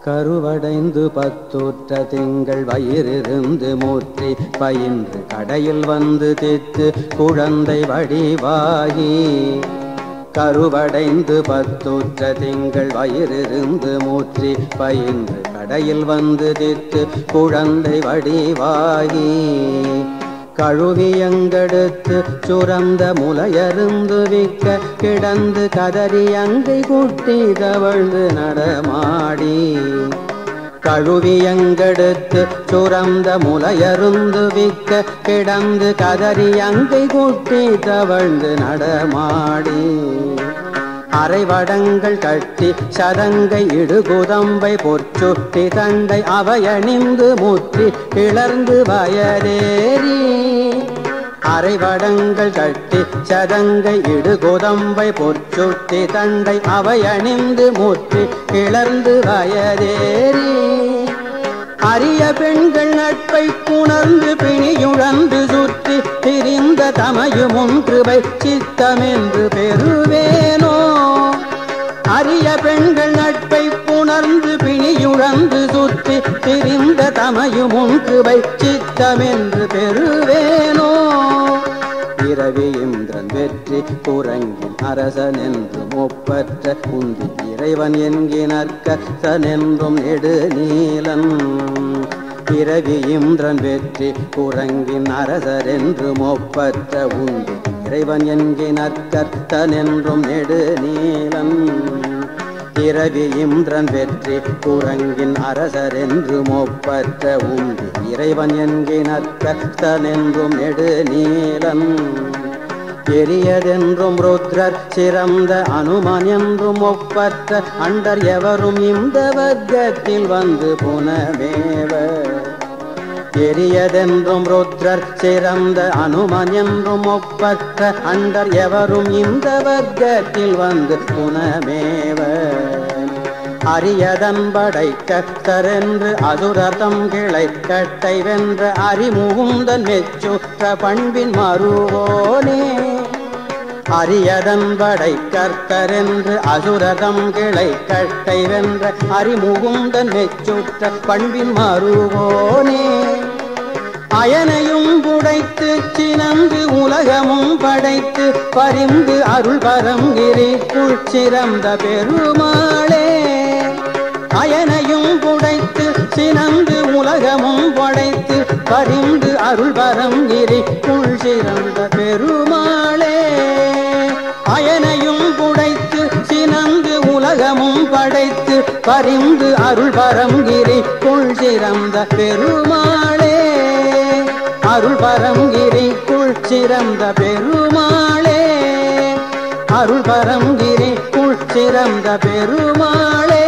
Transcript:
கருவடைந்து பத்துற்ற திங்கள் வயிறிருந்து மூற்றி பயின்று கடையில் வந்து தித்து குழந்தை வடிவாகி கருவடைந்து பத்துற்ற திங்கள் வயிறிருந்து மூற்றி பயின்று கடையில் வந்து தித்து குழந்தை வடிவாகி கழுவியங்கெடுத்து சுரந்த முலையருந்து விக்க கிடந்து கதறி அங்கை குட்டி தவழ்ந்து நடமாடி கழுவியங்கெடுத்து சுரந்த முலையருந்து விக்க கிடந்து கதறி அங்கை குட்டி தவழ்ந்து நடமாடி அரைவடங்கள் கட்டி சதங்கை இடுகுதம்பை பொற்சுட்டி தண்டை அவையணிந்து முற்றி கிளர்ந்து வயதேறி அரைவடங்கள் கட்டி சதங்கை இடுகுதம்பை பொற்சுட்டி தண்டை அவையணிந்து முற்றி கிளர்ந்து வயதேறி அரிய பெண்கள் நட்பை புணர்ந்து பிணியுழந்து சுற்றி திரிந்த தமையும் ஒன்றுவை சித்தமென்று பெறுவேனோ அரிய பெண்கள் நட்பை புணர்ந்து பிணியுழந்து சுற்றி திரிந்த தமையும் ஒன்றுவை சித்தமென்று பெறுவேனோ இரவி இந்திரன் வெற்றி குரங்கின் அரசன் என்றும் ஒப்பற்ற குந்தி இறைவன் என்கினற்கசனென்றும் நெடு நீலன் பிறவி இந்திரன் வெற்றி குரங்கின் அரசர் என்றும் ஒப்பற்ற உந்தி இறைவன் என்கினற்கர்த்தனென்றும் நெடு நீலன் பிறவி இந்திரன் வெற்றி குரங்கின் அரசர் என்றும் ஒப்பற்ற உந்தி இறைவன் என்கினற்கர்த்தனென்றும் நெடு நீலன் பெரியதென்றும் ருத்ரர் சிறந்த அனுமன் என்றும் ஒப்பற்ற அண்டர் எவரும் இந்த வர்க்கத்தில் வந்து புனமேவ பெரியதென்றும் ருத்ரர் சிறந்த அனுமன் என்றும் ஒப்பற்ற அண்டர் எவரும் இந்த வர்க்கத்தில் வந்து புனமேவ அரியதன் படைக்கத்தரென்று அசுரதம் கிளை கட்டை வென்ற அறிமுகுந்தன் மெச்சுற்ற பண்பின் மறுவோனே அரியதன் படை கர்த்தரென்று அசுரதம் கிளை கட்டை வென்ற அறிமுகுந்தன் மெச்சுற்ற பண்பின் மறுவோனே அயனையும் புடைத்து சினந்து உலகமும் படைத்து பரிந்து அருள் பரம் கிரிக்குள் சிறந்த பெருமாளே அயனையும் புடைத்து சினந்து உலகமும் படைத்து பரிந்து அருள் பரம் கிரிக்குள் சிறந்த பெருமாளே அயனையும் புடைத்து சினந்து உலகமும் படைத்து பரிந்து அருள் பரம் கிரிக்குள் சிறந்த பெருமாளே அருள் பரங்கிரிக்குள் சிறந்த பெருமாளே அருள் பரங்கிரிக்குள் சிறந்த பெருமாளே